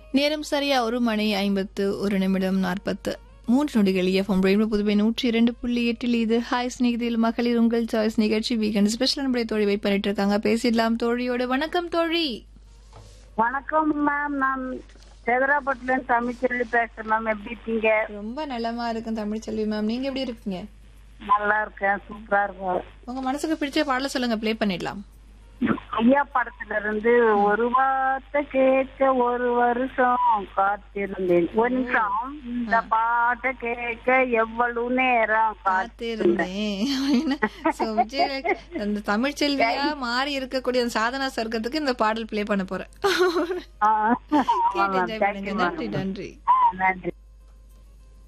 நேரம் சரியா ஒரு மணி ஐம்பத்து ஒரு நிமிடம் நாற்பத்து மூன்று நொடிகள் எஃப்எம் ரெயின்போ புதுவை நூற்றி இரண்டு புள்ளி எட்டில் இது ஹாய் ஸ்நேகிதில் மகளிர் உங்கள் சாய்ஸ் நிகழ்ச்சி வீக்கெண்ட் ஸ்பெஷல் நம்முடைய தோழி வெயிட் பண்ணிட்டு இருக்காங்க பேசிடலாம் தோழியோட வணக்கம் தோழி வணக்கம் மேம் நான் சேதராப்பட்டுல இருந்து தமிழ்ச்செல்வி பேசுறேன் மேம் எப்படி இருக்கீங்க ரொம்ப நலமா இருக்கும் தமிழ் செல்வி மேம் நீங்க எப்படி இருக்கீங்க நல்லா இருக்கேன் சூப்பரா இருக்கேன் உங்க மனசுக்கு பிடிச்ச பாடல சொல்லுங்க ப்ளே பண்ணிடலாம் ஐயா படத்துல இருந்து ஒரு வார்த்தை கேட்க ஒரு வருஷம் காத்திருந்தேன் ஒரு நிமிஷம் இந்த பாட்டை கேட்க எவ்வளவு நேரம் காத்திருந்தேன் பார்த்திருந்தேன் So, விஜய் அந்த தமிழ் செல்வியா மாறி இருக்கக்கூடிய அந்த சாதனா சர்க்கத்துக்கு இந்த பாடல் ப்ளே பண்ண போறேன் ஆ, ஆமா கேட்டு ma'am. enjoy Thank பண்ணுங்க you, ma'am. நன்றி நன்றி நன்றி